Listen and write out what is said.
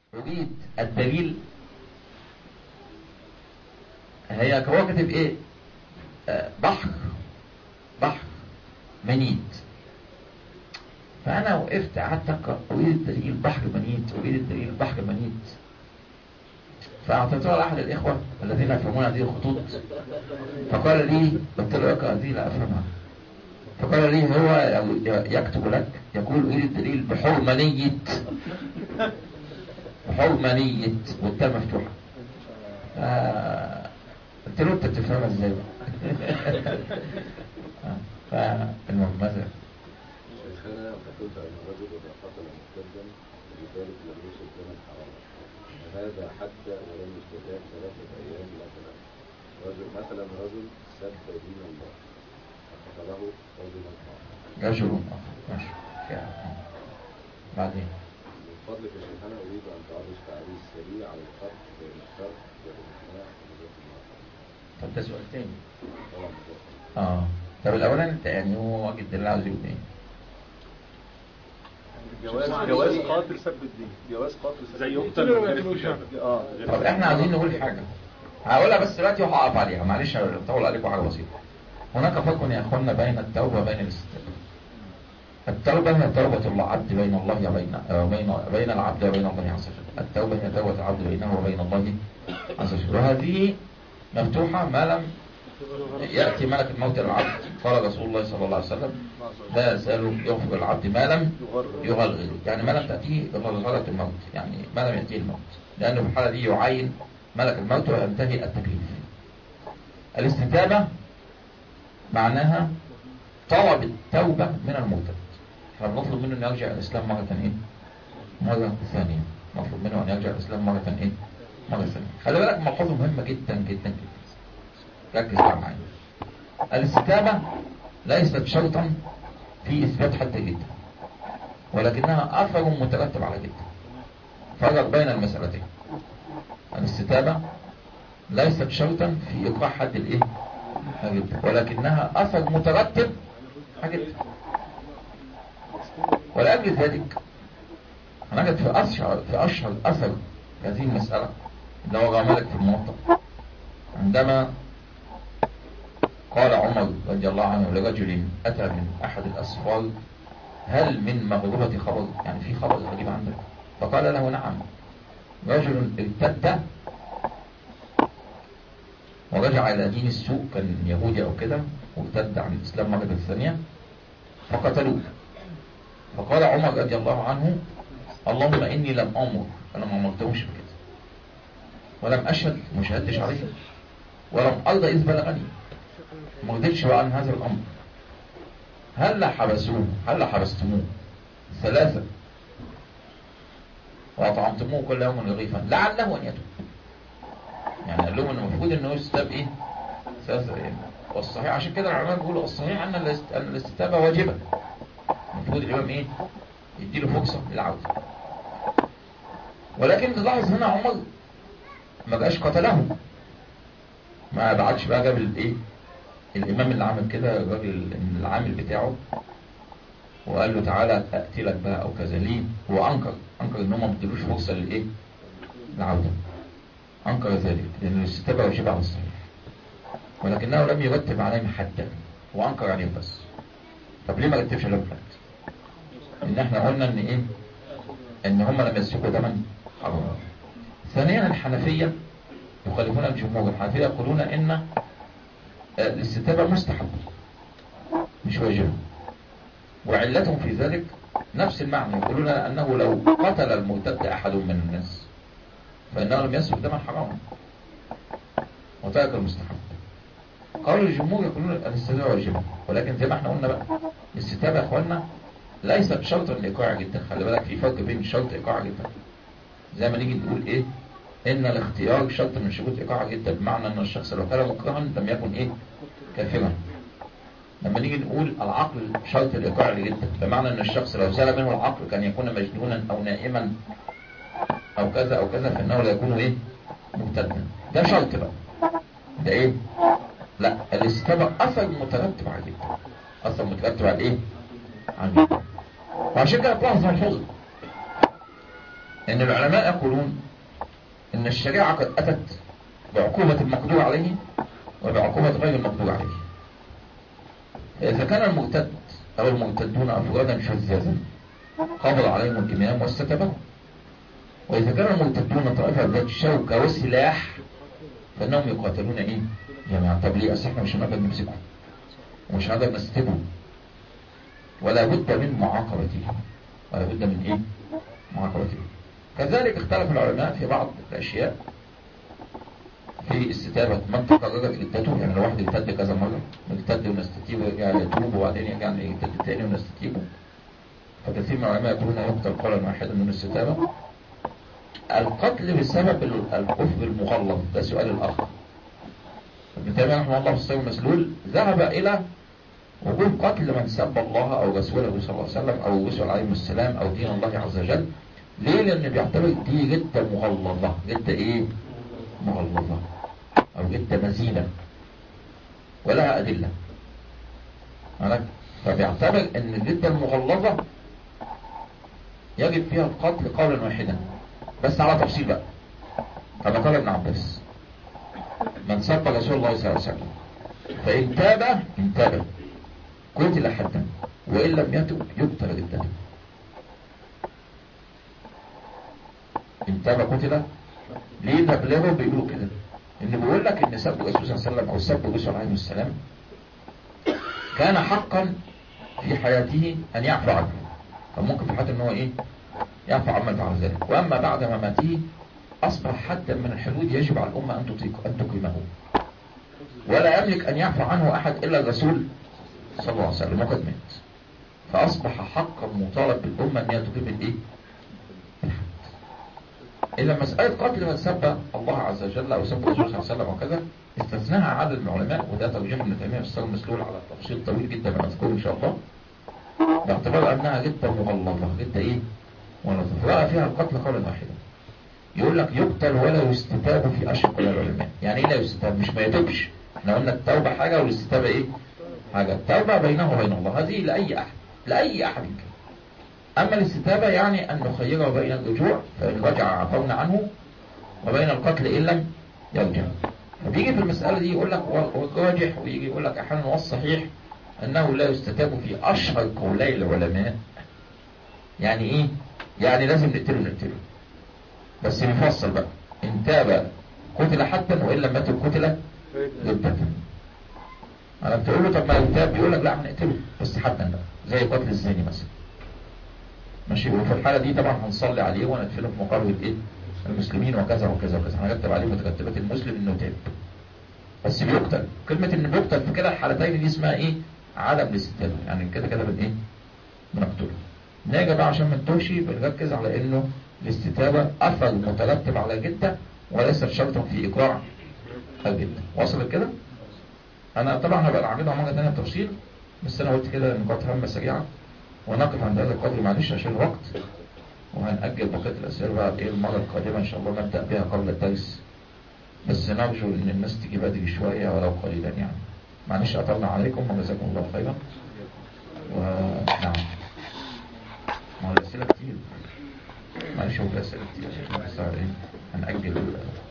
أريد الدليل هي هو كاتب ايه آه بحر بحر منيت فأنا وقفت قعدت أقرأ أريد الدليل بحر منيت أريد الدليل بحر منيت فأعطيتها لأحد الإخوة الذين يفهمون هذه الخطوط فقال لي قلت له اقرأ هذه لا أفهمها فقال لي هو يكتب لك يقول أريد الدليل بحرمانية بحرمانية والتاء مفتوحة قلت له أنت بتفهمها إزاي فالمهم ماذا شيخنا فقلت أن الرجل إذا قتل مرتدا لذلك لم يصب دما حراما هذا حتى ولم يستتاب ثلاثة أيام لا ثلاثة رجل مثلا رجل سب دين الله فقتله رجلا آخر رجل آخر ماشي بعدين من فضلك يا شيخنا أريد أن تعرض تعريف سريع على الفرق بين الشرط والإجماع وجزاك الله خيرا طب ده سؤال تاني طبعا جزاك الله اه طب الأولاني انت يعني هو وجد اللي عاوز يقول ايه جواز جواز قاتل سب الدين جواز قاتل سب زي الدين يقتل من غير الكتاب اه طب احنا عايزين نقول حاجة هقولها بس دلوقتي وهقف عليها معلش هطول عليكم حاجة بسيطة هناك فرق يا اخوانا بين التوبة وبين الاستتابة التوبة هي توبة العبد بين الله وبين بين بين العبد وبين الله عز وجل التوبة هي توبة العبد بينه وبين الله عز وجل وهذه مفتوحة ما لم يأتي ملك الموت للعبد قال رسول الله صلى الله عليه وسلم لا يزال يغفر العبد ما لم يغلغل يعني ما لم تأتيه غلغلة الموت يعني ما لم يأتيه الموت لأنه في الحالة دي يعين ملك الموت وينتهي التكليف الاستتابة معناها طلب التوبة من الموتى احنا بنطلب منه أن يرجع الإسلام مرة ايه مرة ثانية نطلب منه أن يرجع الإسلام مرة ايه مرة ثانية خلي بالك ملحوظة مهمة جدا جدا جدا ركز بقى معايا الاستتابة ليست شرطا في إثبات حد جدا ولكنها أثر مترتب على جدا فرق بين المسألتين الاستتابة ليست شرطا في إيقاع حد الإيه جدا ولكنها أثر مترتب حاجة ولأجل ذلك هنجد في أشهر في أشهر أثر هذه المسألة اللي هو مالك في الموطأ عندما قال عمر رضي الله عنه لرجل أتى من أحد الأسفار هل من مغربة خبر يعني في خبر غريب عندك فقال له نعم رجل ارتد ورجع إلى دين السوء كان يهودي أو كده وارتد عن الإسلام مرة ثانية فقتلوه فقال عمر رضي الله عنه اللهم إني لم أمر أنا ما أمرتهمش بكده ولم أشهد ما شهدتش عليه ولم أرضى إذ بلغني ما قدرتش بقى عن هذا الأمر هل حبسوه هل حبستموه ثلاثة وأطعمتموه كل يوم رغيفا لعله أن يتوب يعني قال لهم ان المفروض انه يستتاب ايه ثلاثة ايام والصحيح عشان كده العلماء بيقولوا الصحيح ان الاست- أن الاستتابة واجبة المفروض الامام ايه يديله فرصة للعودة ولكن تلاحظ هنا عمر ما بقاش قتله ما بعدش بقى جاب الايه الامام اللي عمل كده الراجل العامل بتاعه وقال له تعالى اقتلك بقى او كذا ليه هو انكر انكر ان هم ما ادلوش فرصه للايه العوده انكر ذلك لان الاستتابه واجبه على الصحيح ولكنه لم يرتب عليهم حدا وانكر عليهم بس طب ليه ما رتبش عليهم حد ان احنا قلنا ان ايه ان هم لم يسلكوا دما حرام ثانيا الحنفيه يخالفون الجمهور الحنفيه يقولون ان الاستتابة مستحب مش واجب وعلتهم في ذلك نفس المعنى يقولون أنه لو قتل المرتد أحد من الناس فإنه لم يسفك دما حراما وترك المستحب قالوا الجمهور يقولون الاستتابة واجبة ولكن زي ما احنا قلنا بقى الاستتابة يا اخوانا ليست شرطا لإيقاع جدا خلي بالك في فرق بين شرط إيقاع جدا زي ما نيجي نقول ايه ان الاختيار شرط من شروط ايقاع جدا بمعنى ان الشخص لو كان مكرها لم يكن ايه كافرا لما نيجي نقول العقل شرط الايقاع جدا بمعنى ان الشخص لو زال منه العقل كان يكون مجنونا او نائما او كذا او كذا فانه لا يكون ايه مرتدا ده شرط بقى ده ايه لا الاستتابة اثر مترتب على جدا اثر مترتب على ايه على جدا وعشان كده تلاحظ ملحوظه ان العلماء يقولون ان الشريعة قد اتت بعقوبة المقدور عليه وبعقوبة غير المقدور عليه إذا كان المرتد أو المرتدون أفرادا شذاذا قبض عليهم الإمام واستتبهم وإذا كان المرتدون طائفة ذات شوكة وسلاح فإنهم يقاتلون إيه؟ جماعة طب ليه أصل إحنا مش هنقدر نمسكه ومش هنقدر نستتبه ولا بد من معاقبته ولا بد من إيه؟ معاقبته كذلك اختلف العلماء في بعض الأشياء في استتابة من تقررت ردته يعني لو واحد ارتد كذا مرة ارتد ونستتيبه ويرجع يتوب وبعدين يرجع يرتد تاني ونستتيبه فكثير من العلماء يقولون يقتل قولا واحدا من الاستتابة القتل بسبب الكفر المغلظ ده سؤال الآخر ابن تيمية رحمه الله في الصيام المسلول ذهب إلى وجود قتل من سب الله أو رسوله صلى الله عليه وسلم أو الرسول عليه السلام أو دين الله عز وجل ليه لأن بيعتبر دي جدة مغلظة جدة إيه مغلظة أو جدة مزينة ولها أدلة مالك فبيعتبر أن الجدة المغلظة يجب فيها القتل قولا واحدا بس على تفصيل بقى كما قال ابن عباس من سب رسول الله صلى الله عليه وسلم فإن تاب إن تاب قتل حدا وإن لم يتب يقتل جدته إن تاب قتل ليه نبلغه بيقولوا كده ان بيقول لك ان سب الرسول صلى الله عليه وسلم او سب الرسول عليه السلام كان حقا في حياته ان يعفو عنه كان ممكن في حياته ان هو ايه يعفو عما فعل ذلك واما بعد مماته اصبح حدا من الحدود يجب على الامه ان تطيق ان تقيمه ولا يملك ان يعفو عنه احد الا الرسول صلى الله عليه وسلم وقد مات فاصبح حقا مطالب بالامه ان هي تقيم الايه إلا مسألة قتل من سب الله عز وجل أو سب الرسول صلى الله عليه وسلم وكذا استثناها عدد من العلماء وده توجيه ابن تيمية في السر المسلول على تفصيل طويل جدا بنذكره إن شاء الله باعتبار أنها جدا مغلظة جدا إيه؟ مغلظة فرأى فيها القتل قولا واحدا يقول لك يقتل ولا يستتاب في أشهر العلماء يعني إيه لا يستتاب مش ما يتوبش احنا قلنا التوبة حاجة والاستتابة إيه؟ حاجة التوبة بينه وبين الله هذه لأي أحد لأي أحد كده أما الاستتابة يعني أن نخيره بين الرجوع فإن رجع عفونا عنه وبين القتل إن لم يرجع فبيجي في المسألة دي يقول لك والراجح ويجي يقول لك أحيانا والصحيح أنه لا يستتاب في أشهر قولي العلماء يعني إيه؟ يعني لازم نقتله نقتله بس نفصل بقى إن تاب قتل حتى وإن لم يتب قتل جدا أنا بتقول له طب ما يتاب بيقول لك لا هنقتله بس حتى بقى زي قتل الزاني مثلا ماشي وفي الحالة دي طبعا هنصلي عليه وندفنه في مقابلة ايه المسلمين وكذا وكذا وكذا هنكتب عليه متكتبات المسلم انه تاب بس بيقتل كلمة ان بيقتل في كده الحالتين دي اسمها ايه عدم الاستتابة يعني كده كده بن ايه بنقتله نيجي بقى عشان ما نتوهش بنركز على انه الاستتابة اثر مترتب على جدة وليس شرطا في ايقاع الجدة وصلت كده انا طبعا هبقى اعملها مرة ثانيه بتفصيل بس انا قلت كده نقاط هامة سريعة ونقف عند هذا القدر معلش عشان الوقت وهنأجل بقية الأسئلة بقى إيه المرة القادمة إن شاء الله نبدأ بها قبل الدرس بس نرجو إن الناس تيجي بدري شوية ولو قليلا يعني معلش أطلنا عليكم وجزاكم الله خيرا ونعم ما هو الأسئلة كتير معلش هو في أسئلة كتير عشان بس إيه هنأجل